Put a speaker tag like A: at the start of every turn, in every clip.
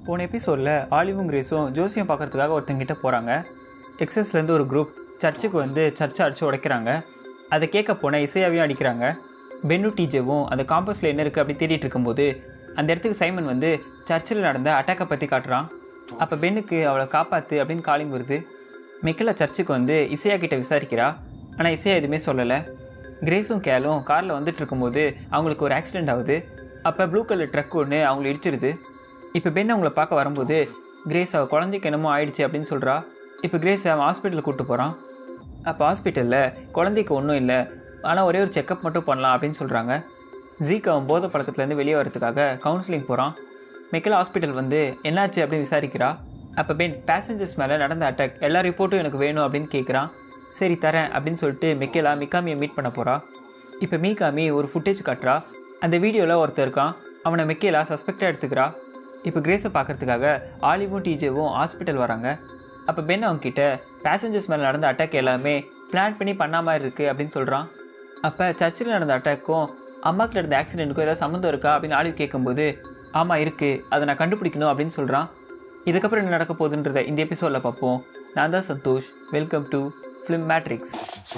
A: போன எபிசோடில் ஆலிவும் கிரேஸும் ஜோசியம் பார்க்கறதுக்காக ஒருத்தங்கிட்ட போகிறாங்க எக்ஸஸ்லேருந்து ஒரு குரூப் சர்ச்சுக்கு வந்து சர்ச்சை அடித்து உடைக்கிறாங்க அதை கேட்க போன இசையாவையும் அடிக்கிறாங்க பென்னு டீஜேவும் அந்த காம்பஸில் என்ன இருக்குது அப்படி தேடிட்டு இருக்கும்போது அந்த இடத்துக்கு சைமன் வந்து சர்ச்சில் நடந்த அட்டாக்கை பற்றி காட்டுறான் அப்போ பென்னுக்கு அவளை காப்பாற்று அப்படின்னு காலிங் வருது மிக்கலா சர்ச்சுக்கு வந்து இசையா கிட்ட விசாரிக்கிறா ஆனால் இசையா எதுவுமே சொல்லலை கிரேஸும் கேலும் காரில் வந்துட்டு இருக்கும்போது அவங்களுக்கு ஒரு ஆக்சிடென்ட் ஆகுது அப்போ ப்ளூ கலர் ட்ரக் ஒன்று அவங்களை இடிச்சிருது இப்போ பென் அவங்கள பார்க்க வரும்போது கிரேஸ் அவள் குழந்தைக்கு என்னமோ ஆயிடுச்சு அப்படின்னு சொல்கிறா இப்போ கிரேஸ் அவன் ஹாஸ்பிட்டலுக்கு கூப்பிட்டு போகிறான் அப்போ ஹாஸ்பிட்டலில் குழந்தைக்கு ஒன்றும் இல்லை ஆனால் ஒரே ஒரு செக்கப் மட்டும் பண்ணலாம் அப்படின்னு சொல்கிறாங்க ஜீக் அவன் போதை பழக்கத்துலேருந்து வெளியே வரதுக்காக கவுன்சிலிங் போகிறான் மெக்கல் ஹாஸ்பிட்டல் வந்து என்னாச்சு அப்படின்னு விசாரிக்கிறா அப்போ பென் பேசஞ்சர்ஸ் மேலே நடந்த அட்டாக் எல்லா ரிப்போர்ட்டும் எனக்கு வேணும் அப்படின்னு கேட்குறான் சரி தரேன் அப்படின்னு சொல்லிட்டு மிக்கலா மிக்காமியை மீட் பண்ண போகிறா இப்போ மீகாமி ஒரு ஃபுட்டேஜ் காட்டுறா அந்த வீடியோவில் ஒருத்தர் இருக்கான் அவனை மிக்கேலா சஸ்பெக்டாக எடுத்துக்கிறா இப்போ கிரேஸை பார்க்கறதுக்காக ஆலிவும் டிஜேவும் ஹாஸ்பிட்டல் வராங்க அப்போ பென் அவங்க கிட்ட பேசஞ்சர்ஸ் மேலே நடந்த அட்டாக் எல்லாமே பிளான் பண்ணி பண்ணா மாதிரி இருக்குது அப்படின்னு சொல்கிறான் அப்போ சர்ச்சில் நடந்த அட்டாக்கும் அம்மாக்கிட்ட நடந்த ஆக்சிடென்ட்டுக்கும் ஏதாவது சம்மந்தம் இருக்கா அப்படின்னு ஆலிவ் கேட்கும்போது ஆமாம் இருக்குது அதை நான் கண்டுபிடிக்கணும் அப்படின்னு சொல்கிறான் இதுக்கப்புறம் என்ன நடக்க போகுதுன்றத இந்த எபிசோடில் பார்ப்போம் நான் தான் Santhosh welcome to film matrix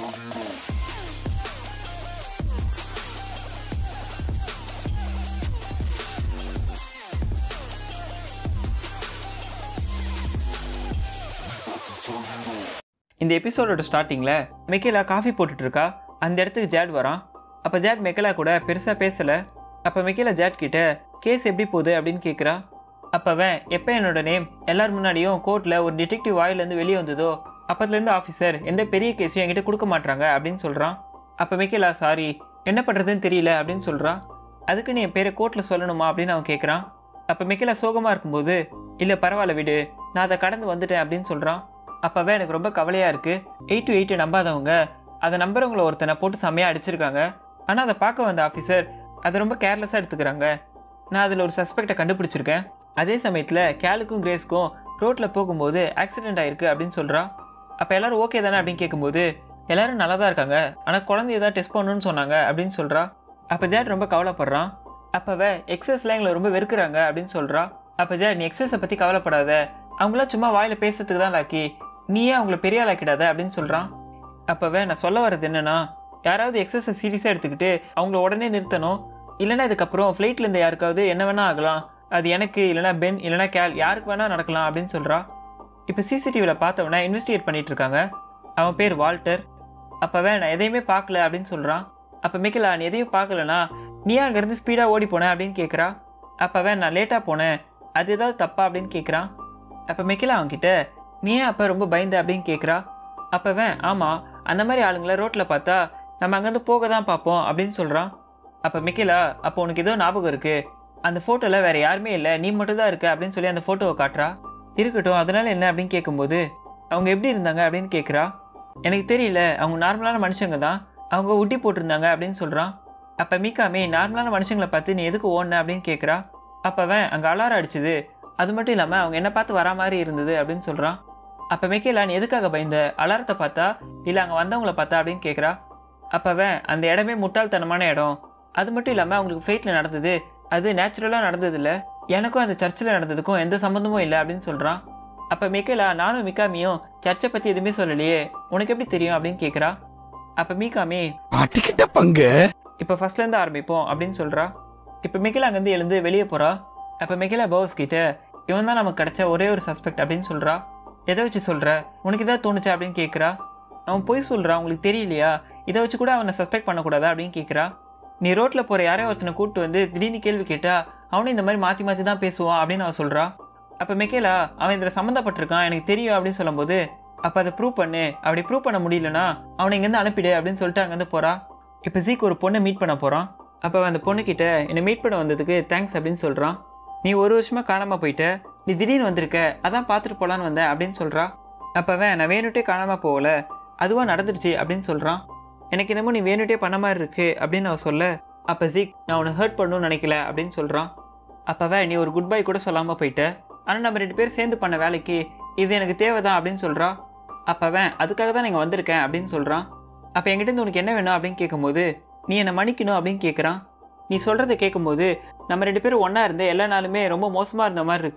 A: இந்த எபிசோடோட ஸ்டார்டிங்கில் மெக்கேலா காஃபி போட்டுட்டு இருக்கா அந்த இடத்துக்கு ஜேட் வரான் அப்போ ஜேட் மெக்கேலா கூட பெருசாக பேசலை அப்போ மெக்கேலா ஜேட் கிட்ட கேஸ் எப்படி போகுது அப்படின்னு கேட்குறா அப்போ அவன் எப்போ என்னோட நேம் எல்லார் முன்னாடியும் கோர்ட்டில் ஒரு டிடெக்டிவ் வாயிலேருந்து வெளியே வந்ததோ அப்போதுலேருந்து ஆஃபீஸர் எந்த பெரிய கேஸையும் என்கிட்ட கொடுக்க மாட்றாங்க அப்படின்னு சொல்கிறான் அப்போ மெக்கேலா சாரி என்ன பண்ணுறதுன்னு தெரியல அப்படின்னு சொல்கிறான் அதுக்கு நீ என் பேரை கோர்ட்டில் சொல்லணுமா அப்படின்னு அவன் கேட்குறான் அப்போ மெக்கேலா சோகமாக இருக்கும்போது இல்லை பரவாயில்ல விடு நான் அதை கடந்து வந்துட்டேன் அப்படின்னு சொல்கிறான் அப்போவே எனக்கு ரொம்ப கவலையாக இருக்குது எயிட் டு எயிட்டு நம்பாதவங்க அதை நம்புறவங்கள ஒருத்தனை போட்டு செம்மையாக அடிச்சிருக்காங்க ஆனால் அதை பார்க்க வந்த ஆஃபீஸர் அதை ரொம்ப கேர்லெஸ்ஸாக எடுத்துக்கிறாங்க நான் அதில் ஒரு சஸ்பெக்டை கண்டுபிடிச்சிருக்கேன் அதே சமயத்தில் கேலுக்கும் கிரேஸ்க்கும் ரோட்டில் போகும்போது ஆக்சிடென்ட் ஆயிருக்கு அப்படின்னு சொல்கிறா அப்போ எல்லாரும் ஓகே தானே அப்படின்னு கேட்கும்போது எல்லாரும் நல்லா தான் இருக்காங்க ஆனால் குழந்தைய தான் டெஸ்ட் பண்ணணும்னு சொன்னாங்க அப்படின்னு சொல்கிறா அப்போ ஜேட் ரொம்ப கவலைப்படுறான் அப்போவே எக்ஸஸ்லாம் எங்களை ரொம்ப வெறுக்கிறாங்க அப்படின்னு சொல்கிறா அப்போ ஜேட் நீ எக்ஸஸை பற்றி கவலைப்படாத அவங்களாம் சும்மா வாயில் பேசுறதுக்கு தான் லாக்கி நீயே அவங்கள பெரிய ஆளாக்கிடாத அப்படின்னு சொல்கிறான் அப்போவே நான் சொல்ல வர்றது என்னன்னா யாராவது எக்ஸஸை சீரியஸாக எடுத்துக்கிட்டு அவங்கள உடனே நிறுத்தணும் இல்லைன்னா இதுக்கப்புறம் ஃப்ளைட்டில் இருந்த யாருக்காவது என்ன வேணால் ஆகலாம் அது எனக்கு இல்லைனா பென் இல்லைனா கேல் யாருக்கு வேணால் நடக்கலாம் அப்படின்னு சொல்கிறா இப்போ சிசிடிவியில் பார்த்தவன இன்வெஸ்டிகேட் பண்ணிட்டு இருக்காங்க அவன் பேர் வால்டர் அப்போவே நான் எதையுமே பார்க்கல அப்படின்னு சொல்கிறான் அப்போ மிக்கலா நீ எதையும் பார்க்கலனா நீ அங்கேருந்து ஸ்பீடாக ஓடி போனேன் அப்படின்னு கேட்குறா அப்போவே நான் லேட்டாக போனேன் அது ஏதாவது தப்பா அப்படின்னு கேட்குறான் அப்போ மிக்கலா அவன்கிட்ட நீ ஏன் அப்போ ரொம்ப பயந்த அப்படின்னு கேட்குறா அப்போவே ஆமாம் அந்த மாதிரி ஆளுங்களை ரோட்டில் பார்த்தா நம்ம அங்கேருந்து போக தான் பார்ப்போம் அப்படின்னு சொல்கிறான் அப்போ மிக்கலா அப்போ உனக்கு ஏதோ ஞாபகம் இருக்குது அந்த ஃபோட்டோவில் வேறு யாருமே இல்லை நீ மட்டும் தான் இருக்க அப்படின்னு சொல்லி அந்த ஃபோட்டோவை காட்டுறா இருக்கட்டும் அதனால என்ன அப்படின்னு கேட்கும்போது அவங்க எப்படி இருந்தாங்க அப்படின்னு கேட்குறா எனக்கு தெரியல அவங்க நார்மலான மனுஷங்க தான் அவங்க உட்டி போட்டிருந்தாங்க அப்படின்னு சொல்கிறான் அப்போ மீக்காமே நார்மலான மனுஷங்களை பார்த்து நீ எதுக்கு ஓடின அப்படின்னு கேட்குறா அப்போ அவன் அங்கே அலாரம் அடிச்சுது அது மட்டும் இல்லாமல் அவங்க என்ன பார்த்து வரா மாதிரி இருந்தது அப்படின்னு சொல்கிறான் அப்போ மிக்கேலா நீ எதுக்காக பயந்த அலாரத்தை பார்த்தா இல்லை அங்கே வந்தவங்கள பார்த்தா அப்படின்னு கேட்குறா அப்போ அவன் அந்த இடமே முட்டாள்தனமான இடம் அது மட்டும் இல்லாமல் அவங்களுக்கு ஃப்ளைட்டில் நடந்தது அது நேச்சுரலாக நடந்ததில்ல எனக்கும் அந்த சர்ச்சில் நடந்ததுக்கும் எந்த சம்மந்தமும் இல்லை அப்படின்னு சொல்கிறான் அப்போ மிக்கேலா நானும் மிக்காமியும் சர்ச்சை பற்றி எதுவுமே சொல்லலையே உனக்கு எப்படி தெரியும் அப்படின்னு கேட்குறா அப்போ மீகாமி
B: மாட்டிக்கிட்ட பங்கு
A: இப்போ ஃபர்ஸ்ட்லேருந்து ஆரம்பிப்போம் அப்படின்னு சொல்கிறா இப்போ மிகிலா அங்கேருந்து எழுந்து வெளியே போகிறா அப்போ மிகிலா பவுஸ் கிட்ட இவன் தான் நமக்கு கிடைச்ச ஒரே ஒரு சஸ்பெக்ட் அப்படின்னு சொல்கிறா எதை வச்சு சொல்கிற உனக்கு எதாவது தோணுச்சா அப்படின்னு கேட்குறா அவன் போய் சொல்கிறான் உங்களுக்கு தெரியலையா இதை வச்சு கூட அவனை சஸ்பெக்ட் பண்ணக்கூடாதா அப்படின்னு கேட்குறா நீ ரோட்டில் போகிற யாரையோ ஒருத்தனை கூப்பிட்டு வந்து திடீர்னு கேள்வி கேட்டா அவனும் இந்த மாதிரி மாற்றி மாற்றி தான் பேசுவான் அப்படின்னு அவன் சொல்கிறா அப்போ மிக்கேலா அவன் இதில் சம்மந்தப்பட்டிருக்கான் எனக்கு தெரியும் அப்படின்னு சொல்லும்போது அப்போ அதை ப்ரூவ் பண்ணு அப்படி ப்ரூவ் பண்ண முடியலனா அவனை இங்கேருந்து அனுப்பிடு அப்படின்னு சொல்லிட்டு அங்கேருந்து போகிறா இப்போ ஜீக் ஒரு பொண்ணை மீட் பண்ண போகிறான் அப்போ அந்த பொண்ணுக்கிட்ட என்னை மீட் பண்ண வந்ததுக்கு தேங்க்ஸ் அப்படின்னு சொல்கிறான் நீ ஒரு வருஷமாக காணாமல் போயிட்ட நீ திடீர்னு வந்திருக்க அதான் பார்த்துட்டு போகலான்னு வந்தேன் அப்படின்னு சொல்கிறா அப்போவன் நான் வேணுட்டே காணாமல் போகல அதுவாக நடந்துருச்சு அப்படின்னு சொல்கிறான் எனக்கு என்னமோ நீ வேணுட்டே பண்ண மாதிரி இருக்கு அப்படின்னு அவன் சொல்ல அப்போ ஜீக் நான் உன்னை ஹர்ட் பண்ணணும்னு நினைக்கல அப்படின்னு சொல்கிறான் அப்போவே நீ ஒரு குட் பை கூட சொல்லாமல் போயிட்ட ஆனால் நம்ம ரெண்டு பேர் சேர்ந்து பண்ண வேலைக்கு இது எனக்கு தேவைதான் அப்படின்னு சொல்கிறா அப்போவன் அதுக்காக தான் நீங்கள் வந்திருக்கேன் அப்படின்னு சொல்கிறான் அப்போ என்கிட்ட இருந்து உனக்கு என்ன வேணும் அப்படின்னு கேட்கும்போது நீ என்னை மன்னிக்கணும் அப்படின்னு கேட்குறான் நீ சொல்கிறத கேட்கும்போது நம்ம ரெண்டு பேரும் ஒன்றா இருந்து எல்லா நாளுமே ரொம்ப மோசமாக இருந்த மாதிரி இருக்குது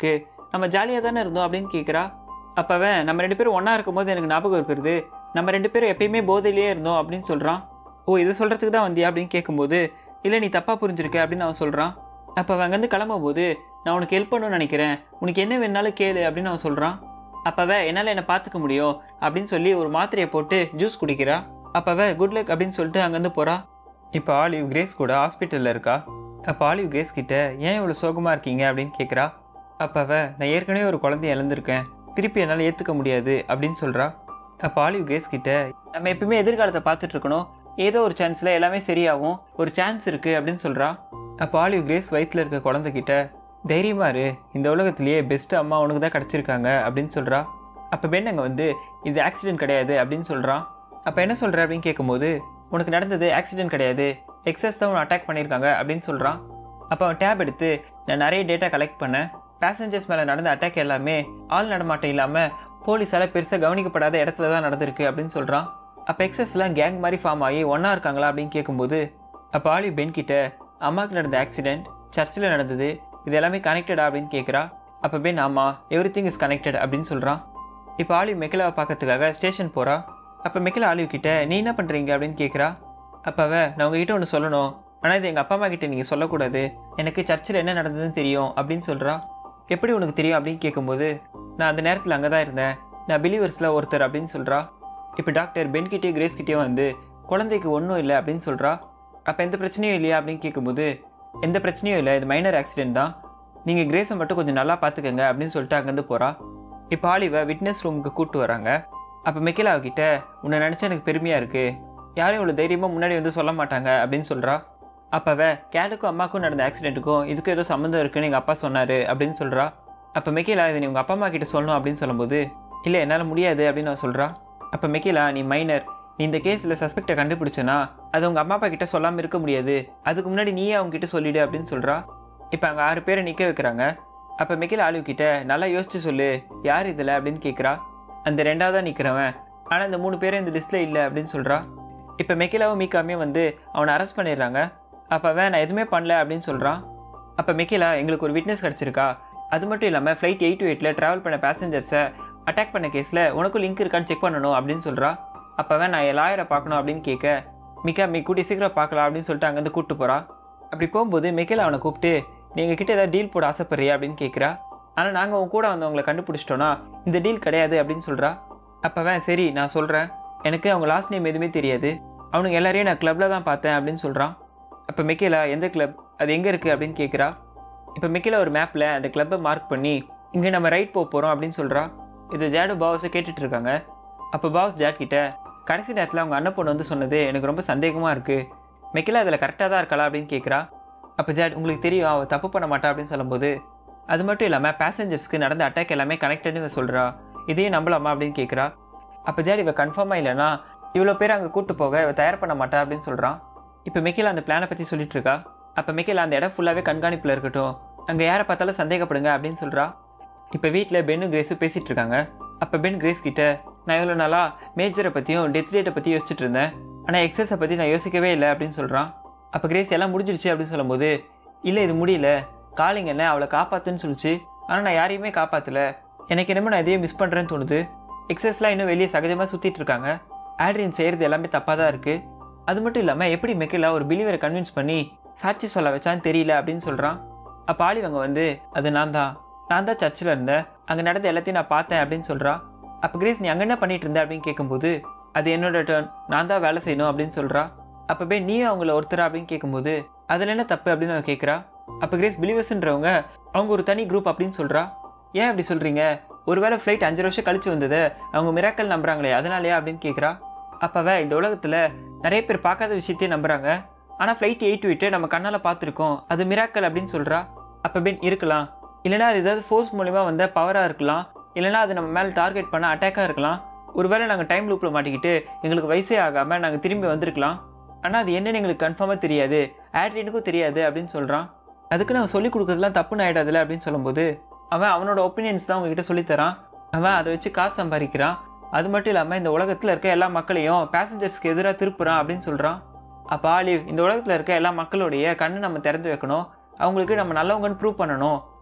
A: நம்ம ஜாலியாக தானே இருந்தோம் அப்படின்னு கேட்குறா அப்போவே நம்ம ரெண்டு பேரும் ஒன்றா இருக்கும்போது எனக்கு ஞாபகம் இருக்கிறது நம்ம ரெண்டு பேரும் எப்பயுமே போதையிலேயே இருந்தோம் அப்படின்னு சொல்கிறான் ஓ இதை சொல்கிறதுக்கு தான் வந்தியா அப்படின்னு கேட்கும்போது இல்லை நீ தப்பாக புரிஞ்சிருக்க அப்படின்னு அவன் சொல்கிறான் அப்போ அவன் அங்கேருந்து கிளம்பும்போது நான் உனக்கு ஹெல்ப் பண்ணணும்னு நினைக்கிறேன் உனக்கு என்ன வேணாலும் கேளு அப்படின்னு அவன் சொல்கிறான் அப்போவே என்னால் என்னை பார்த்துக்க முடியும் அப்படின்னு சொல்லி ஒரு மாத்திரையை போட்டு ஜூஸ் குடிக்கிறா அப்போவே குட் லக் அப்படின்னு சொல்லிட்டு அங்கேருந்து போகிறா இப்போ ஆலிவ் கிரேஸ் கூட ஹாஸ்பிட்டலில் இருக்கா அப்போ ஆலிவ் கிரேஸ் கிட்ட ஏன் இவ்வளோ சோகமாக இருக்கீங்க அப்படின்னு கேட்குறா அப்போ அவ நான் ஏற்கனவே ஒரு குழந்தைய இழந்திருக்கேன் திருப்பி என்னால் ஏற்றுக்க முடியாது அப்படின்னு சொல்கிறா அப்போ ஆலிவ் கிரேஸ் கிட்ட நம்ம எப்பயுமே எதிர்காலத்தை பார்த்துட்டு இருக்கணும் ஏதோ ஒரு சான்ஸில் எல்லாமே சரியாகும் ஒரு சான்ஸ் இருக்குது அப்படின்னு சொல்கிறா அப்போ ஆலிவ் கிரேஸ் வயிற்றில் இருக்க குழந்தைகிட்ட தைரியமா இரு இந்த உலகத்திலேயே பெஸ்ட் அம்மா உனக்கு தான் கிடச்சிருக்காங்க அப்படின்னு சொல்கிறா அப்போ பெண் அங்கே வந்து இது ஆக்சிடென்ட் கிடையாது அப்படின்னு சொல்கிறான் அப்போ என்ன சொல்கிற அப்படின்னு கேட்கும்போது உனக்கு நடந்தது ஆக்சிடென்ட் கிடையாது எக்ஸஸ் தான் உன்னை அட்டாக் பண்ணியிருக்காங்க அப்படின்னு சொல்கிறான் அப்போ அவன் டேப் எடுத்து நான் நிறைய டேட்டா கலெக்ட் பண்ணேன் பேசஞ்சர்ஸ் மேலே நடந்த அட்டாக் எல்லாமே ஆள் நடமாட்டம் இல்லாமல் போலீஸால் பெருசாக கவனிக்கப்படாத இடத்துல தான் நடந்திருக்கு அப்படின்னு சொல்கிறான் அப்போ எக்ஸஸ்லாம் கேங் மாதிரி ஃபார்ம் ஆகி ஒன்றா இருக்காங்களா அப்படின்னு கேட்கும்போது அப்போ ஆலி பென் கிட்ட அம்மாவுக்கு நடந்த ஆக்சிடென்ட் சர்ச்சில் நடந்தது இது எல்லாமே கனெக்டடா அப்படின்னு கேட்குறா அப்போ பென் ஆமாம் எவ்ரி திங் இஸ் கனெக்டட் அப்படின்னு சொல்கிறான் இப்போ ஆலிவ் மெக்கிலாவை பார்க்கறதுக்காக ஸ்டேஷன் போகிறா அப்போ மெக்கிலா ஆலிவ் கிட்ட நீ என்ன பண்ணுறீங்க அப்படின்னு கேட்குறா அப்போ அவ நான் உங்ககிட்ட ஒன்று சொல்லணும் ஆனால் இது எங்கள் அப்பா அம்மா கிட்ட நீங்கள் சொல்லக்கூடாது எனக்கு சர்ச்சில் என்ன நடந்ததுன்னு தெரியும் அப்படின்னு சொல்கிறா எப்படி உனக்கு தெரியும் அப்படின்னு கேட்கும்போது நான் அந்த நேரத்தில் அங்கே தான் இருந்தேன் நான் பிலீவர்ஸில் ஒருத்தர் அப்படின்னு சொல்கிறா இப்போ டாக்டர் பென்கிட்டே கிரேஸ்கிட்டேயும் வந்து குழந்தைக்கு ஒன்றும் இல்லை அப்படின்னு சொல்கிறா அப்போ எந்த பிரச்சனையும் இல்லையா அப்படின்னு கேட்கும்போது எந்த பிரச்சனையும் இல்லை இது மைனர் ஆக்சிடென்ட் தான் நீங்கள் கிரேஸை மட்டும் கொஞ்சம் நல்லா பார்த்துக்கங்க அப்படின்னு சொல்லிட்டு அங்கேருந்து போகிறா இப்போ ஆலிவை விட்னஸ் ரூமுக்கு கூப்பிட்டு வராங்க அப்போ மெக்கிலா கிட்ட உன்னை நினச்சா எனக்கு பெருமையாக இருக்குது யாரும் இவ்வளோ தைரியமாக முன்னாடி வந்து சொல்ல மாட்டாங்க அப்படின்னு சொல்கிறா அப்போவே கேடுக்கும் அம்மாக்கும் நடந்த ஆக்சிடென்ட்டுக்கும் இதுக்கும் ஏதோ சம்மந்தம் இருக்குன்னு எங்கள் அப்பா சொன்னார் அப்படின்னு சொல்கிறா அப்போ மெக்கிலா இது நீ உங்கள் அப்பா அம்மா கிட்ட சொல்லணும் அப்படின்னு சொல்லும்போது இல்லை என்னால் முடியாது அப்படின்னு அவன் சொல்கிறா அப்போ மெக்கிலா நீ மைனர் நீ இந்த கேஸில் சஸ்பெக்டை கண்டுபிடிச்சனா அது உங்கள் அம்மா அப்பா கிட்ட சொல்லாமல் இருக்க முடியாது அதுக்கு முன்னாடி நீயே அவங்க கிட்ட சொல்லிடு அப்படின்னு சொல்கிறா இப்போ அங்கே ஆறு பேரை நிற்க வைக்கிறாங்க அப்போ மெக்கிலா ஆலிவ் கிட்ட நல்லா யோசிச்சு சொல்லு யார் இதில் அப்படின்னு கேட்குறா அந்த ரெண்டாவதாக நிற்கிறவன் ஆனால் இந்த மூணு பேரும் இந்த லிஸ்ட்டில் இல்லை அப்படின்னு சொல்கிறா இப்போ மெக்கிலாவும் மீக்காமையும் வந்து அவனை அரெஸ்ட் பண்ணிடுறாங்க அப்போ அவன் நான் எதுவுமே பண்ணல அப்படின்னு சொல்கிறான் அப்போ மெக்கிலா எங்களுக்கு ஒரு விட்னஸ் கிடச்சிருக்கா அது மட்டும் இல்லாமல் ஃப்ளைட் எயிட் டு எயிட்டில் ட்ராவல் பண்ண பேசஞ்சர்ஸை அட்டாக் பண்ண கேஸில் உனக்கும் லிங்க் இருக்கான்னு செக் பண்ணணும் அப்படின்னு சொல்கிறா அப்போ அவன் நான் என் லாயரை பார்க்கணும் அப்படின்னு கேட்க மிக்கா மீ கூட்டி சீக்கிரம் பார்க்கலாம் அப்படின்னு சொல்லிட்டு அங்கேருந்து கூப்பிட்டு போகிறா அப்படி போகும்போது மெக்கிலா அவனை கூப்பிட்டு நீங்கள் கிட்ட ஏதாவது டீல் போட ஆசைப்படுறியா அப்படின்னு கேட்குறா ஆனால் நாங்கள் உன் கூட வந்தவங்களை கண்டுபிடிச்சிட்டோன்னா இந்த டீல் கிடையாது அப்படின்னு சொல்கிறா அப்போ அவன் சரி நான் சொல்கிறேன் எனக்கு அவங்க லாஸ்ட் நேம் எதுவுமே தெரியாது அவனுங்க எல்லாரையும் நான் கிளப்பில் தான் பார்த்தேன் அப்படின்னு சொல்கிறான் அப்போ மெக்கேலா எந்த கிளப் அது எங்கே இருக்குது அப்படின்னு கேட்குறா இப்போ மெக்கேலா ஒரு மேப்பில் அந்த கிளப்பை மார்க் பண்ணி இங்கே நம்ம ரைட் போக போகிறோம் அப்படின்னு சொல்கிறா இது ஜேடு பாவஸை கேட்டுட்டு இருக்காங்க அப்போ பாஸ் ஜேட் கிட்ட கடைசி நேரத்தில் அவங்க அண்ணன் பொண்ணு வந்து சொன்னது எனக்கு ரொம்ப சந்தேகமாக இருக்குது மெக்கிலா அதில் கரெக்டாக தான் இருக்கலாம் அப்படின்னு கேட்குறா அப்போ ஜேட் உங்களுக்கு தெரியும் அவள் தப்பு பண்ண மாட்டா அப்படின்னு சொல்லும்போது அது மட்டும் இல்லாமல் பேசஞ்சர்ஸ்க்கு நடந்த அட்டாக் எல்லாமே கனெக்டட்னு சொல்கிறா இதையும் நம்பலாமா அப்படின்னு கேட்குறா அப்போ ஜேட் இவ கன்ஃபார்மாக இல்லைனா இவ்வளோ பேர் அங்கே கூட்டு போக இவ தயார் பண்ண மாட்டா அப்படின்னு சொல்கிறான் இப்போ மெக்கிலா அந்த பிளானை பற்றி சொல்லிட்டு இருக்கா அப்போ மெக்கிலா அந்த இடம் ஃபுல்லாகவே கண்காணிப்பில் இருக்கட்டும் அங்கே யாரை பார்த்தாலும் சந்தேகப்படுங்க அப்படின்னு சொல்கிறா இப்போ வீட்டில் பென்னும் கிரேஸும் பேசிகிட்டு இருக்காங்க அப்போ பென் கிரேஸ் கிட்ட நான் இவ்வளோ நாளாக மேஜரை பற்றியும் டெத் டேட்டை பற்றி யோசிச்சுட்டு இருந்தேன் ஆனால் எக்ஸஸை பற்றி நான் யோசிக்கவே இல்லை அப்படின்னு சொல்கிறான் அப்போ கிரேஸ் எல்லாம் முடிஞ்சிருச்சு அப்படின்னு சொல்லும்போது இல்லை இது முடியல காலிங் என்ன அவளை காப்பாத்துன்னு சொல்லிச்சு ஆனால் நான் யாரையுமே காப்பாற்றல எனக்கு என்னமோ நான் எதையும் மிஸ் பண்ணுறேன்னு தோணுது எக்ஸஸ்லாம் இன்னும் வெளியே சகஜமாக சுற்றிட்டு இருக்காங்க ஆட்ரின் செய்கிறது எல்லாமே தப்பாக தான் இருக்குது அது மட்டும் இல்லாமல் எப்படி மெக்கிலா ஒரு பிலீவரை கன்வின்ஸ் பண்ணி சாட்சி சொல்ல வச்சான்னு தெரியல அப்படின்னு சொல்கிறான் அப்போ ஆலிவங்க வந்து அது நான் தான் நான் தான் சர்ச்சில் இருந்தேன் அங்கே நடந்த எல்லாத்தையும் நான் பார்த்தேன் அப்படின்னு சொல்கிறா அப்போ கிரேஸ் நீ அங்கே என்ன பண்ணிட்டு இருந்த அப்படின்னு கேட்கும்போது அது என்னோட டேர்ன் நான் தான் வேலை செய்யணும் அப்படின்னு சொல்கிறா அப்போ போய் நீ அவங்கள ஒருத்தரா அப்படின்னு கேட்கும்போது அதில் என்ன தப்பு அப்படின்னு அவன் கேட்குறா அப்போ கிரேஸ் பிலிவர்ஸ்ன்றவங்க அவங்க ஒரு தனி குரூப் அப்படின்னு சொல்கிறா ஏன் அப்படி சொல்கிறீங்க ஒருவேளை ஃப்ளைட் அஞ்சு வருஷம் கழிச்சு வந்தது அவங்க மிராக்கல் நம்புறாங்களே அதனாலயா அப்படின்னு கேட்குறா அப்போவே இந்த உலகத்தில் நிறைய பேர் பார்க்காத விஷயத்தையும் நம்புறாங்க ஆனால் ஃப்ளைட் எயிட் விட்டு நம்ம கண்ணால் பார்த்துருக்கோம் அது மிராக்கல் அப்படின்னு சொல்கிறா அப்போ பென் இருக்கலாம் இல்லைனா அது ஏதாவது ஃபோர்ஸ் மூலிமா வந்த பவராக இருக்கலாம் இல்லைனா அது நம்ம மேலே டார்கெட் பண்ண அட்டாக்காக இருக்கலாம் ஒருவேளை நாங்கள் டைம் லூப்பில் மாட்டிக்கிட்டு எங்களுக்கு வயசே ஆகாமல் நாங்கள் திரும்பி வந்திருக்கலாம் ஆனால் அது என்னன்னு எங்களுக்கு கன்ஃபார்மாக தெரியாது ஆட்ரியனுக்கும் தெரியாது அப்படின்னு சொல்கிறான் அதுக்கு நான் சொல்லிக் கொடுக்குறதுலாம் தப்புன்னு ஆகிடாதுல அப்படின்னு சொல்லும்போது அவன் அவனோட ஒப்பீனியன்ஸ் தான் உங்ககிட்ட சொல்லித்தரான் அவன் அதை வச்சு காசு சம்பாதிக்கிறான் அது மட்டும் இல்லாமல் இந்த உலகத்தில் இருக்க எல்லா மக்களையும் பேசஞ்சர்ஸ்க்கு எதிராக திருப்புறான் அப்படின்னு சொல்கிறான் அப்போ ஆலிவ் இந்த உலகத்தில் இருக்க எல்லா மக்களுடைய கண்ணை நம்ம திறந்து வைக்கணும் அவங்களுக்கு நம்ம நல்லவங்கன்னு ப்ரூவ் பண்ணணும்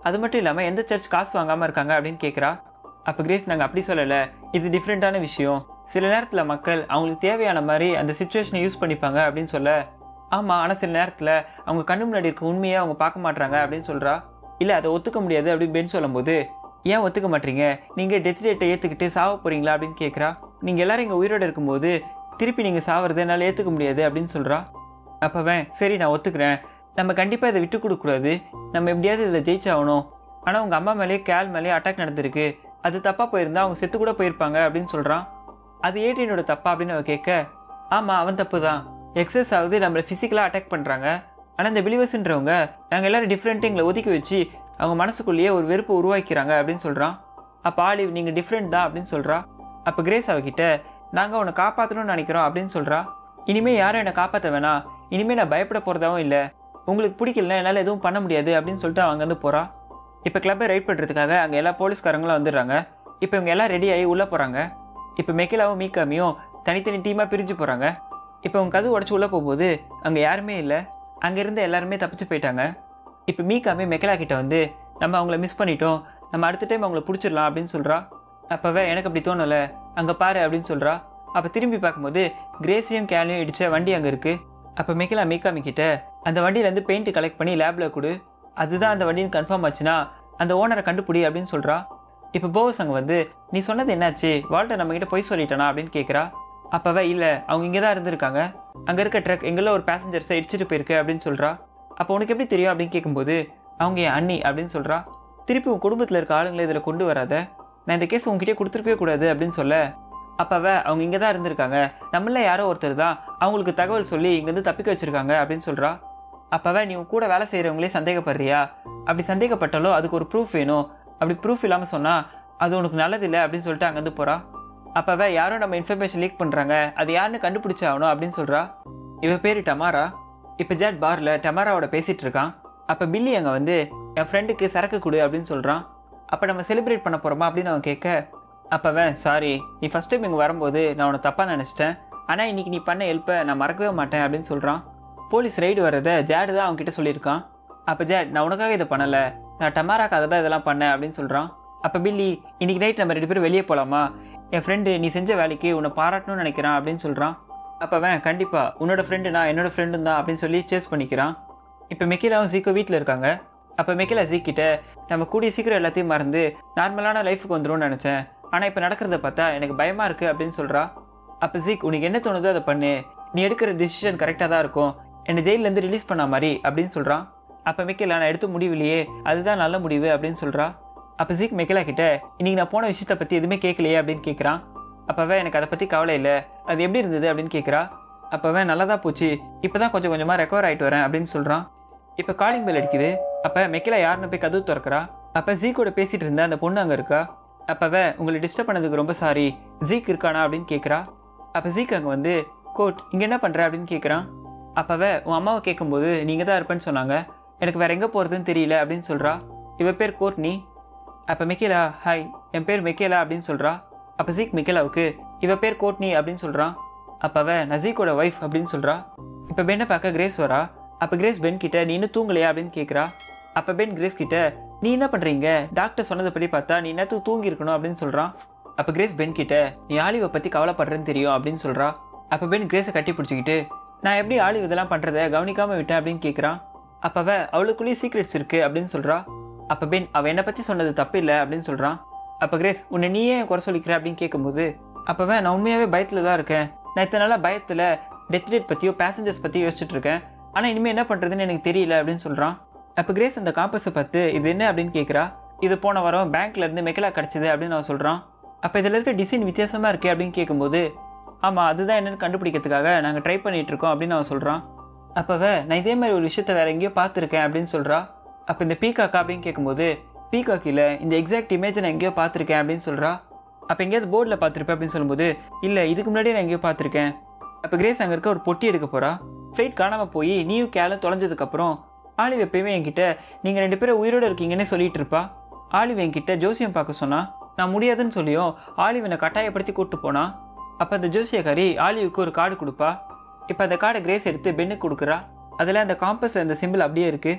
A: அது மட்டும் இல்லாமல் எந்த சர்ச் காசு வாங்காமல் இருக்காங்க அப்படின்னு கேட்குறா அப்போ கிரேஸ் நாங்கள் அப்படி சொல்லலை இது டிஃப்ரெண்ட்டான விஷயம் சில நேரத்தில் மக்கள் அவங்களுக்கு தேவையான மாதிரி அந்த சுச்சுவேஷனை யூஸ் பண்ணிப்பாங்க அப்படின்னு சொல்ல ஆமாம் ஆனால் சில நேரத்தில் அவங்க கண்ணு முன்னாடி இருக்க உண்மையை அவங்க பார்க்க மாட்றாங்க அப்படின்னு சொல்கிறா இல்லை அதை ஒத்துக்க முடியாது அப்படின்னு பென் சொல்லும்போது ஏன் ஒத்துக்க மாட்டீங்க நீங்கள் டெத் டேட்டை ஏற்றுக்கிட்டு சாவ போகிறீங்களா அப்படின்னு கேட்குறா நீங்கள் எல்லாரும் இங்கே உயிரோடு இருக்கும்போது திருப்பி நீங்கள் சாவறது என்னால் ஏற்றுக்க முடியாது அப்படின்னு சொல்கிறா அப்போவன் சரி நான் ஒத்துக்கிறேன் நம்ம கண்டிப்பாக இதை விட்டு கொடுக்கக்கூடாது நம்ம எப்படியாவது இதில் ஜெயிச்சாகணும் ஆனால் உங்கள் அம்மா மேலேயே கேல் மேலேயே அட்டாக் நடந்திருக்கு அது தப்பாக போயிருந்தா அவங்க செத்து கூட போயிருப்பாங்க அப்படின்னு சொல்கிறான் அது ஏடியனோட தப்பா அப்படின்னு அவ கேட்க ஆமாம் அவன் தப்பு தான் எக்ஸஸ் ஆகுது நம்மளை ஃபிசிக்கலாக அட்டாக் பண்ணுறாங்க ஆனால் இந்த பிலிவர்ஸ்ன்றவங்க நாங்கள் எல்லாரும் டிஃப்ரெண்ட்டு எங்களை ஒதுக்கி வச்சு அவங்க மனசுக்குள்ளேயே ஒரு வெறுப்பை உருவாக்கிறாங்க அப்படின்னு சொல்கிறான் அப்போ ஆலிவ் நீங்கள் டிஃப்ரெண்ட் தான் அப்படின்னு சொல்கிறா அப்போ கிரேஸ் அவகிட்ட நாங்கள் உன்னை காப்பாற்றணும்னு நினைக்கிறோம் அப்படின்னு சொல்கிறா இனிமேல் யாரும் என்னை காப்பாற்ற வேணாம் இனிமேல் நான் பயப்பட போகிறதாவும் இல்லை உங்களுக்கு பிடிக்கலனா என்னால் எதுவும் பண்ண முடியாது அப்படின்னு சொல்லிட்டு அவங்க வந்து போகிறா இப்போ கிளப்பை ரைட் பண்ணுறதுக்காக அங்கே எல்லா போலீஸ்காரங்களும் வந்துடுறாங்க இப்போ இவங்க எல்லாம் ரெடி ஆகி உள்ளே போகிறாங்க இப்போ மெக்கிலாவும் மீக்காமியும் தனித்தனி டீமாக பிரிஞ்சு போகிறாங்க இப்போ அவங்க கதவு உடச்சி உள்ளே போகும்போது அங்கே யாருமே இல்லை அங்கேருந்து எல்லாருமே தப்பிச்சு போயிட்டாங்க இப்போ மீக்காமி மெக்கலா கிட்ட வந்து நம்ம அவங்கள மிஸ் பண்ணிட்டோம் நம்ம அடுத்த டைம் அவங்கள பிடிச்சிடலாம் அப்படின்னு சொல்கிறா அப்போவே எனக்கு அப்படி தோணலை அங்கே பாரு அப்படின்னு சொல்கிறா அப்போ திரும்பி பார்க்கும்போது கிரேசியும் கேலையும் இடித்த வண்டி அங்கே இருக்குது அப்போ மெக்கலா மீக்காமி கிட்ட அந்த வண்டியிலேருந்து பெயிண்ட் கலெக்ட் பண்ணி லேபில் கொடு அதுதான் அந்த வண்டின்னு கன்ஃபார்ம் ஆச்சுன்னா அந்த ஓனரை கண்டுபிடி அப்படின்னு சொல்கிறா இப்போ போவஸ் அங்கே வந்து நீ சொன்னது என்னாச்சு வால்ட்டர் நம்மக்கிட்ட போய் சொல்லிட்டானா அப்படின்னு கேட்குறா அப்போவே இல்லை அவங்க இங்கே தான் இருந்திருக்காங்க அங்கே இருக்க ட்ரக் எங்கள ஒரு பேசஞ்சர்ஸை இடிச்சிட்டு போயிருக்கு அப்படின்னு சொல்கிறா அப்போ உனக்கு எப்படி தெரியும் அப்படின்னு கேட்கும்போது அவங்க என் அண்ணி அப்படின்னு சொல்கிறா திருப்பி உன் குடும்பத்தில் இருக்க ஆளுங்களை இதில் கொண்டு வராத நான் இந்த கேஸ் உங்ககிட்டயே கொடுத்துருக்கவே கூடாது அப்படின்னு சொல்ல அப்போவே அவங்க இங்கே தான் இருந்திருக்காங்க நம்மள யாரோ ஒருத்தர் தான் அவங்களுக்கு தகவல் சொல்லி இங்கேருந்து தப்பிக்க வச்சுருக்காங்க அப்படின்னு சொல்கிறா அப்போவே நீ உன் கூட வேலை செய்கிறவங்களே சந்தேகப்படுறியா அப்படி சந்தேகப்பட்டாலோ அதுக்கு ஒரு ப்ரூஃப் வேணும் அப்படி ப்ரூஃப் இல்லாமல் சொன்னால் அது உனக்கு நல்லதில்லை அப்படின்னு சொல்லிட்டு அங்கேருந்து போகிறா அப்போவே யாரும் நம்ம இன்ஃபர்மேஷன் லீக் பண்ணுறாங்க அது யாருன்னு கண்டுபிடிச்சாகணும் அப்படின்னு சொல்கிறா இவ பேர் டமாரா இப்போ ஜாட் பாரில் டமாராவோட பேசிகிட்டு இருக்கான் அப்போ பில்லி அங்கே வந்து என் ஃப்ரெண்டுக்கு சரக்கு கொடு அப்படின்னு சொல்கிறான் அப்போ நம்ம செலிப்ரேட் பண்ண போகிறோமா அப்படின்னு அவன் கேட்க அப்போவே சாரி நீ ஃபஸ்ட் டைம் இங்கே வரும்போது நான் உன்னை தப்பாக நினச்சிட்டேன் ஆனால் இன்னைக்கு நீ பண்ண ஹெல்ப்பை நான் மறக்கவே மாட்டேன் அப்படின்னு சொல்கிறான் போலீஸ் ரைடு வர்றதை ஜேடு தான் அவன்கிட்ட சொல்லியிருக்கான் அப்போ ஜேட் நான் உனக்காக இதை பண்ணலை நான் டமாராக்காக தான் இதெல்லாம் பண்ணேன் அப்படின்னு சொல்கிறான் அப்போ பில்லி இன்னைக்கு நைட் நம்ம ரெண்டு பேரும் வெளியே போகலாமா என் ஃப்ரெண்டு நீ செஞ்ச வேலைக்கு உன்னை பாராட்டணும்னு நினைக்கிறான் அப்படின்னு சொல்கிறான் அப்போ அவன் கண்டிப்பாக உன்னோட ஃப்ரெண்டு நான் என்னோட ஃப்ரெண்டும் தான் அப்படின்னு சொல்லி சேஸ் பண்ணிக்கிறான் இப்போ மெக்கிலாவும் ஜீக்கோ வீட்டில் இருக்காங்க அப்போ மெக்கிலா ஜீக் கிட்ட நம்ம கூடிய சீக்கிரம் எல்லாத்தையும் மறந்து நார்மலான லைஃபுக்கு வந்துரும்னு நினச்சேன் ஆனால் இப்போ நடக்கிறத பார்த்தா எனக்கு பயமாக இருக்குது அப்படின்னு சொல்கிறா அப்போ ஜீக் உனக்கு என்ன தோணுதோ அதை பண்ணு நீ எடுக்கிற டிசிஷன் கரெக்டாக தான் இருக்கும் என்னை ஜெயிலேருந்து ரிலீஸ் பண்ண மாதிரி அப்படின்னு சொல்கிறான் அப்போ மெக்கிலா நான் எடுத்த முடிவிலையே அதுதான் நல்ல முடிவு அப்படின்னு சொல்கிறா அப்போ ஜீக் மெக்கிலா கிட்ட இன்னைக்கு நான் போன விஷயத்தை பற்றி எதுவுமே கேட்கலையே அப்படின்னு கேட்குறான் அப்போவே எனக்கு அதை பற்றி கவலை இல்லை அது எப்படி இருந்தது அப்படின்னு கேட்குறா அப்போவே நல்லதா போச்சு இப்போ தான் கொஞ்சம் கொஞ்சமாக ரெக்கவர் ஆகிட்டு வரேன் அப்படின்னு சொல்கிறான் இப்போ காலிங் பெல் அடிக்குது அப்போ மெக்கிலா யாருன்னு போய் கதவு திறக்கிறா அப்போ ஜீக்கோட பேசிகிட்டு இருந்த அந்த பொண்ணு அங்கே இருக்கா அப்போவே உங்களை டிஸ்டர்ப் பண்ணதுக்கு ரொம்ப சாரி ஜீக் இருக்கானா அப்படின்னு கேட்குறா அப்போ ஜீக் அங்கே வந்து கோட் இங்கே என்ன பண்ணுற அப்படின்னு கேட்குறான் அப்போவே உன் அம்மாவை கேட்கும்போது நீங்கள் தான் இருப்பேன்னு சொன்னாங்க எனக்கு வேற எங்கே போகிறதுன்னு தெரியல அப்படின்னு சொல்கிறா இவ பேர் கோட்னி அப்போ மெக்கேலா ஹாய் என் பேர் மெக்கேலா அப்படின்னு சொல்கிறா அப்போ ஜீக் மெக்கேலாவுக்கு இவ பேர் கோட்னி அப்படின்னு சொல்கிறான் அப்போ அவ நசீக்கோட ஒய்ஃப் அப்படின்னு சொல்கிறா இப்போ பெண்ணை பார்க்க கிரேஸ் வரா அப்போ கிரேஸ் பென் கிட்ட நீ இன்னும் தூங்கலையா அப்படின்னு கேட்குறா அப்போ பென் கிரேஸ் கிட்ட நீ என்ன பண்ணுறீங்க டாக்டர் சொன்னதுபடி பார்த்தா நீ நேரத்துக்கு தூங்கி இருக்கணும் அப்படின்னு சொல்கிறான் அப்போ கிரேஸ் பென் கிட்ட நீ ஆலிவை பற்றி கவலைப்படுறேன்னு தெரியும் அப்படின்னு சொல்கிறா அப்போ பென் கிரேஸை கட்டி பிடிச்சிக்கிட்டு நான் எப்படி ஆலிவ் இதெல்லாம் பண்ணுறத கவனிக்காமல் விட்டேன் அப்படின்னு கேட்குறான் அப்போ அவ அவளுக்குள்ளேயே சீக்ரெட்ஸ் இருக்குது அப்படின்னு சொல்கிறா அப்போ பென் அவள் என்னை பற்றி சொன்னது தப்பு இல்லை அப்படின்னு சொல்கிறான் அப்போ கிரேஸ் உன்னை நீயே குறை சொல்லிக்கிற அப்படின்னு கேட்கும்போது அப்போவே நான் உண்மையாகவே பயத்தில் தான் இருக்கேன் நான் இத்தனை நாளாக பயத்தில் டெத் ரேட் பற்றியோ பேசஞ்சர்ஸ் பற்றியோ யோசிச்சுட்டு இருக்கேன் ஆனால் இனிமேல் என்ன பண்ணுறதுன்னு எனக்கு தெரியல அப்படின்னு சொல்கிறான் அப்போ கிரேஸ் அந்த காம்பஸை பார்த்து இது என்ன அப்படின்னு கேட்குறா இது போன வாரம் பேங்க்ல இருந்து மெக்கலா கிடச்சிது அப்படின்னு அவன் சொல்கிறான் அப்போ இதில் இருக்க டிசைன் வித்தியாசமாக இருக்கே அப்படின்னு கேட்கும்போது ஆமாம் அதுதான் என்னன்னு கண்டுபிடிக்கிறதுக்காக நாங்கள் ட்ரை பண்ணிட்டு இருக்கோம் அப்படின்னு அவன் சொல்கிறான் அப்போவே நான் இதே மாதிரி ஒரு விஷயத்த வேற எங்கேயோ பார்த்துருக்கேன் அப்படின்னு சொல்கிறா அப்போ இந்த பீகாக்கா அப்படின்னு கேட்கும்போது பீகாக் இல்லை இந்த எக்ஸாக்ட் இமேஜை நான் எங்கேயோ பார்த்துருக்கேன் அப்படின்னு சொல்கிறா அப்போ எங்கேயாவது போர்டில் பார்த்துருப்பேன் அப்படின்னு சொல்லும்போது இல்லை இதுக்கு முன்னாடியே நான் எங்கேயோ பார்த்துருக்கேன் அப்போ கிரேஸ் அங்கே இருக்க ஒரு பொட்டி எடுக்க போகிறா ஃப்ளைட் காணாமல் போய் நீயும் கேலும் தொலைஞ்சதுக்கப்புறம் ஆலிவ் எப்பயுமே என்கிட்ட நீங்கள் ரெண்டு பேரும் உயிரோடு இருக்கீங்கன்னே சொல்லிட்டு இருப்பா ஆலிவ் என்கிட்ட ஜோசியம் பார்க்க சொன்னா நான் முடியாதுன்னு சொல்லியும் ஆலிவ் என்னை கட்டாயப்படுத்தி கூப்பிட்டு போனா அப்போ அந்த ஜோசியக்காரி ஆலிவுக்கு ஒரு கார்டு கொடுப்பா இப்போ அந்த கார்டை கிரேஸ் எடுத்து பென்னுக்கு கொடுக்குறா அதில் அந்த காம்பஸில் அந்த சிம்பிள் அப்படியே இருக்குது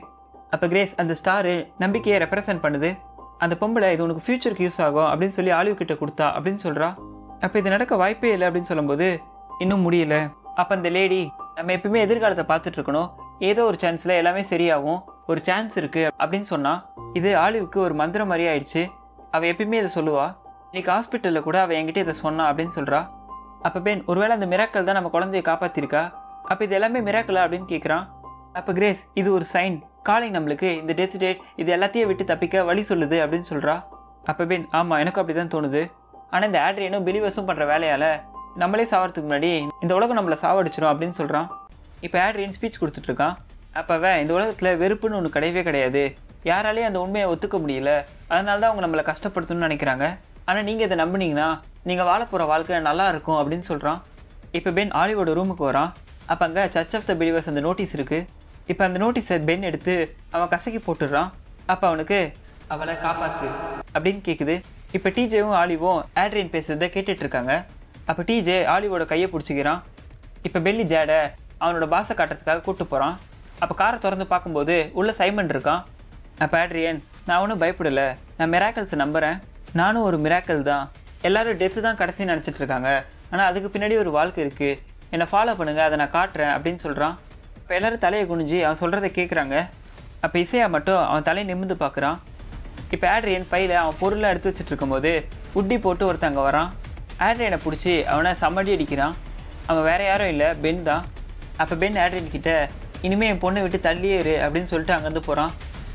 A: அப்போ கிரேஸ் அந்த ஸ்டாரு நம்பிக்கையை ரெப்ரசன்ட் பண்ணுது அந்த பொம்பளை இது உனக்கு ஃப்யூச்சருக்கு யூஸ் ஆகும் அப்படின்னு சொல்லி ஆலிவ் கிட்ட கொடுத்தா அப்படின்னு சொல்கிறா அப்போ இது நடக்க வாய்ப்பே இல்லை அப்படின்னு சொல்லும்போது இன்னும் முடியல அப்போ அந்த லேடி நம்ம எப்பயுமே எதிர்காலத்தை பார்த்துட்டு இருக்கணும் ஏதோ ஒரு சான்ஸில் எல்லாமே சரியாகும் ஒரு சான்ஸ் இருக்குது அப்படின்னு சொன்னால் இது ஆலிவுக்கு ஒரு மந்திரம் மாதிரி ஆயிடுச்சு அவள் எப்பயுமே இதை சொல்லுவா இன்னைக்கு ஹாஸ்பிட்டலில் கூட அவள் என்கிட்ட இதை சொன்னா அப்படின்னு சொல்கிறா அப்போ பென் ஒருவேளை அந்த மிராக்கள் தான் நம்ம குழந்தைய காப்பாற்றிருக்கா அப்போ இது எல்லாமே மிராக்கலா அப்படின்னு கேட்குறான் அப்போ கிரேஸ் இது ஒரு சைன் காலிங் நம்மளுக்கு இந்த டெத் டேட் இது எல்லாத்தையும் விட்டு தப்பிக்க வழி சொல்லுது அப்படின்னு சொல்கிறா அப்போ பென் ஆமாம் எனக்கும் அப்படி தான் தோணுது ஆனால் இந்த ஆட்ரியனும் பிலிவர்ஸும் பண்ணுற வேலையால் நம்மளே சாவறதுக்கு முன்னாடி இந்த உலகம் நம்மளை சாவடிச்சிடும் அப்படின்னு சொல்கிறான் இப்போ ஆட்ரியன் ஸ்பீச் கொடுத்துட்ருக்கான் அப்போ அவன் இந்த உலகத்தில் வெறுப்புன்னு ஒன்று கிடையவே கிடையாது யாராலையும் அந்த உண்மையை ஒத்துக்க முடியல அதனால தான் அவங்க நம்மளை கஷ்டப்படுத்தணும்னு நினைக்கிறாங்க ஆனால் நீங்கள் இதை நம்புனீங்கன்னா நீங்கள் வாழ போகிற வாழ்க்கை நல்லா இருக்கும் அப்படின்னு சொல்கிறான் இப்போ பென் ஆலிவோட ரூமுக்கு வரான் அப்போ அங்கே சர்ச் ஆஃப் த பிலிவர்ஸ் அந்த நோட்டீஸ் இருக்குது இப்போ அந்த நோட்டீஸை பென் எடுத்து அவன் கசக்கி போட்டுடுறான் அப்போ அவனுக்கு அவளை காப்பாத்து அப்படின்னு கேட்குது இப்போ டிஜேவும் ஆலிவும் ஆட்ரியன் பேசுறதை கேட்டுட்டு இருக்காங்க அப்போ டிஜே ஆலிவோட கையை பிடிச்சிக்கிறான் இப்போ பெல்லி ஜேடை அவனோட பாசை காட்டுறதுக்காக கூட்டு போகிறான் அப்போ காரை திறந்து பார்க்கும்போது உள்ள சைமன் இருக்கான் அப்போ ஆட்ரியன் நான் ஒன்றும் பயப்படலை நான் மிராக்கல்ஸை நம்புகிறேன் நானும் ஒரு மிராக்கல் தான் எல்லாரும் டெத்து தான் கடைசி நினச்சிட்டு இருக்காங்க ஆனால் அதுக்கு பின்னாடி ஒரு வாழ்க்கை இருக்குது என்னை ஃபாலோ பண்ணுங்க அதை நான் காட்டுறேன் அப்படின்னு சொல்கிறான் இப்போ எல்லாரும் தலையை குனிஞ்சு அவன் சொல்கிறத கேட்குறாங்க அப்போ இசையா மட்டும் அவன் தலையை நிமிர்ந்து பார்க்குறான் இப்போ ஆட்ரியன் பையில் அவன் பொருளை எடுத்து வச்சுட்டு இருக்கும்போது உட்டி போட்டு ஒருத்தங்க வரான் ஆட்ரியனை பிடிச்சி அவனை சம்மடி அடிக்கிறான் அவன் வேற யாரும் இல்லை பென் தான் அப்போ பென் ஆட்ரியன் கிட்ட இனிமே என் பொண்ணை விட்டு தள்ளியே இரு அப்படின்னு சொல்லிட்டு அங்கேருந்து போகிறான்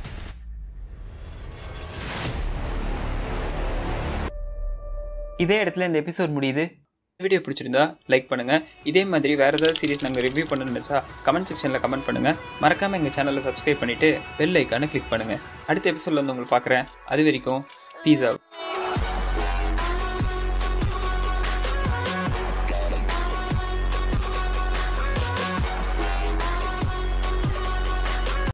A: இதே இடத்துல இந்த எபிசோட் முடியுது வீடியோ பிடிச்சிருந்தா லைக் பண்ணுங்க இதே மாதிரி வேற ஏதாவது சீரிஸ் நாங்கள் ரிவ்யூ பண்ணணும்னு நினச்சா கமெண்ட் செக்ஷனில் கமெண்ட் பண்ணுங்க மறக்காம எங்கள் சேனலை சப்ஸ்கிரைப் பண்ணிட்டு பெல் ஐக்கானை கிளிக் பண்ணுங்க அடுத்த எபிசோட்ல வந்து உங்களை பார்க்குறேன் அது வரைக்கும் பீஸ் அவுட்